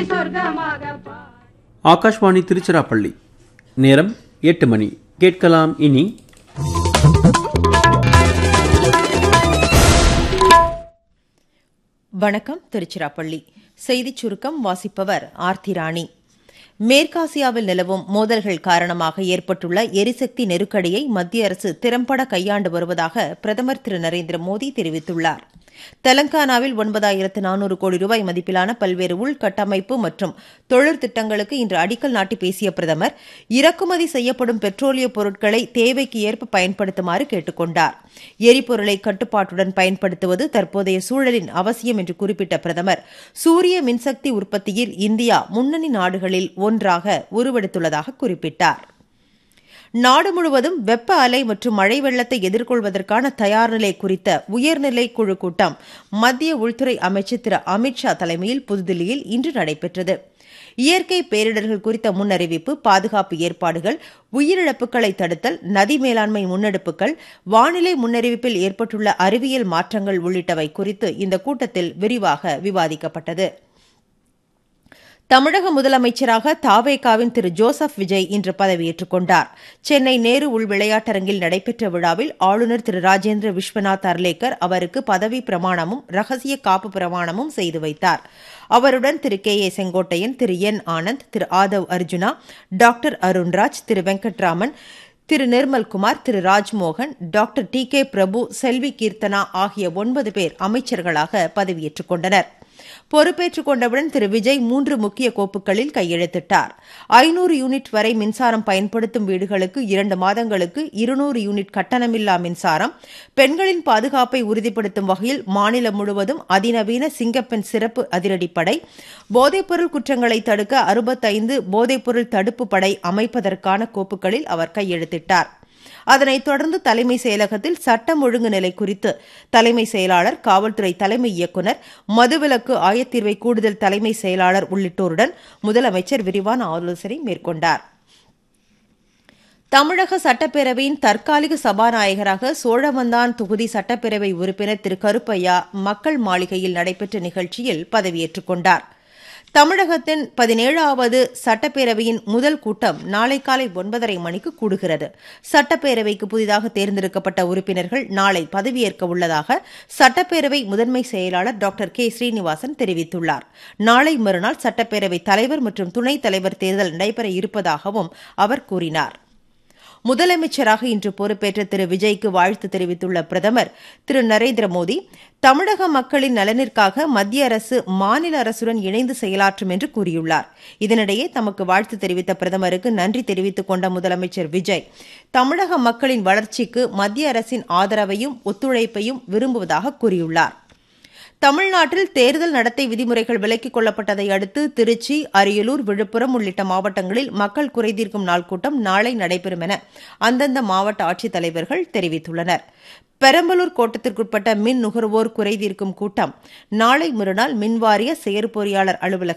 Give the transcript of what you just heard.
சொர்க்கமாக பா ஆகாஷ்வாணி திருச்சிராப்பள்ளி நேரம் எட்டு மணி கேட்கலாம் இனி வணக்கம் திருச்சிராப்பள்ளி செய்திச் சுருக்கம் வாசிப்பவர் ஆர்த்தி ராணி மேற்காசியாவில் நிலவும் மோதல்கள் காரணமாக ஏற்பட்டுள்ள எரிசக்தி நெருக்கடியை மத்திய அரசு திறம்பட கையாண்டு வருவதாக பிரதமர் திரு நரேந்திர மோடி தெரிவித்துள்ளார் தெலங்கானாவில் ஒன்பதாயிரத்து நானூறு கோடி ரூபாய் மதிப்பிலான பல்வேறு உள்கட்டமைப்பு மற்றும் தொழில் திட்டங்களுக்கு இன்று அடிக்கல் நாட்டி பேசிய பிரதமர் இறக்குமதி செய்யப்படும் பெட்ரோலிய பொருட்களை தேவைக்கு ஏற்ப பயன்படுத்துமாறு கேட்டுக் கொண்டார் எரிபொருளை கட்டுப்பாட்டுடன் பயன்படுத்துவது தற்போதைய சூழலின் அவசியம் என்று குறிப்பிட்ட பிரதமர் சூரிய மின்சக்தி உற்பத்தியில் இந்தியா முன்னணி நாடுகளில் ஒன்றாக உருவெடுத்துள்ளதாக குறிப்பிட்டார் நாடு முழுவதும் வெப்ப அலை மற்றும் மழை வெள்ளத்தை எதிர்கொள்வதற்கான தயார்நிலை குறித்த உயர்நிலை குழு கூட்டம் மத்திய உள்துறை அமைச்சர் திரு அமித்ஷா தலைமையில் புதுதில்லியில் இன்று நடைபெற்றது இயற்கை பேரிடர்கள் குறித்த முன்னறிவிப்பு பாதுகாப்பு ஏற்பாடுகள் உயிரிழப்புகளை தடுத்தல் நதி மேலாண்மை முன்னெடுப்புகள் வானிலை முன்னறிவிப்பில் ஏற்பட்டுள்ள அறிவியல் மாற்றங்கள் உள்ளிட்டவை குறித்து இந்த கூட்டத்தில் விரிவாக விவாதிக்கப்பட்டது தமிழக முதலமைச்சராக தாவேகாவின் திரு ஜோசப் விஜய் இன்று பதவியேற்றுக் கொண்டார் சென்னை நேரு உள் விளையாட்டரங்கில் நடைபெற்ற விழாவில் ஆளுநர் திரு ராஜேந்திர விஸ்வநாத் அர்லேக்கர் அவருக்கு பதவி பிரமாணமும் ரகசிய காப்பு பிரமாணமும் செய்து வைத்தார் அவருடன் Thiru K A Sengottaiyan Thiru N Anand Thiru Aadhav Arjuna doctor Arunraj Thiru Venkatraman Thiru Nirmalkumar Thiru Rajmohan doctor T K Prabhu Selvi Keerthana ஆகிய ஒன்பது பேர் அமைச்சர்களாக பதவியேற்றுக் கொண்டனர் பொறுப்பேற்றுக் கொண்டவுடன் திரு விஜய் மூன்று முக்கிய கோப்புகளில் கையெழுத்திட்டார் ஐநூறு யூனிட் வரை மின்சாரம் பயன்படுத்தும் வீடுகளுக்கு இரண்டு மாதங்களுக்கு இருநூறு யூனிட் கட்டணமில்லா மின்சாரம் பெண்களின் பாதுகாப்பை உறுதிப்படுத்தும் வகையில் மாநிலம் முழுவதும் அதிநவீன சிங்கப்பெண் சிறப்பு அதிரடிப்படை போதைப்பொருள் குற்றங்களை தடுக்க அறுபத்தைந்து போதைப்பொருள் தடுப்பு படை அமைப்பதற்கான கோப்புகளில் அவர் கையெழுத்திட்டார் அதனைத் தொடர்ந்து தலைமை செயலகத்தில் சட்டம் ஒழுங்கு நிலை குறித்து தலைமை செயலாளர் காவல்துறை தலைமை இயக்குநர் மதுவிலக்கு ஆயத்தீர்வை கூடுதல் தலைமை செயலாளர் உள்ளிட்டோருடன் முதலமைச்சர் விரிவான ஆலோசனை மேற்கொண்டார் தமிழக சட்டப்பேரவையின் தற்காலிக சபாநாயகராக சோழவந்தான் தொகுதி சட்டப்பேரவை உறுப்பினர் திரு கருப்பையா மக்கள் மாளிகையில் நடைபெற்ற நிகழ்ச்சியில் பதவியேற்றுக் கொண்டார் தமிழகத்தின் பதினேழாவது சட்டப்பேரவையின் முதல் கூட்டம் நாளை காலை ஒன்பதரை மணிக்கு கூடுகிறது சட்டப்பேரவைக்கு புதிதாக தேர்ந்தெடுக்கப்பட்ட உறுப்பினர்கள் நாளை பதவியேற்க உள்ளதாக சட்டப்பேரவை முதன்மை செயலாளர் டாக்டர் கே ஸ்ரீனிவாசன் தெரிவித்துள்ளார் நாளை மறுநாள் சட்டப்பேரவை தலைவர் மற்றும் துணைத் தலைவர் தேர்தல் நடைபெற இருப்பதாகவும் அவர் கூறினார் முதலமைச்சராக இன்று பொறுப்பேற்ற திரு விஜய்க்கு வாழ்த்து தெரிவித்துள்ள பிரதமர் திரு நரேந்திர மோடி தமிழக மக்களின் நலனிற்காக மத்திய அரசு மாநில அரசுடன் இணைந்து செயலாற்றும் என்று கூறியுள்ளார் இதனிடையே தமக்கு வாழ்த்து தெரிவித்த பிரதமருக்கு நன்றி தெரிவித்துக் கொண்ட முதலமைச்சர் விஜய் தமிழக மக்களின் வளர்ச்சிக்கு மத்திய அரசின் ஆதரவையும் ஒத்துழைப்பையும் விரும்புவதாக கூறியுள்ளார் தமிழ்நாட்டில் தேர்தல் நடத்தை விதிமுறைகள் விலக்கிக் கொள்ளப்பட்டதை அடுத்து திருச்சி அரியலூர் விழுப்புரம் உள்ளிட்ட மாவட்டங்களில் மக்கள் குறைதீர்க்கும் நாள் கூட்டம் நாளை நடைபெறும் என அந்தந்த மாவட்ட ஆட்சித்தலைவர்கள் தெரிவித்துள்ளனர் பெரம்பலூர் கோட்டத்திற்குட்பட்ட மின் நுகர்வோர் குறைதீர்க்கும் கூட்டம் நாளை மறுநாள் மின்வாரிய செயற்பொறியாளர் அலுவலகம்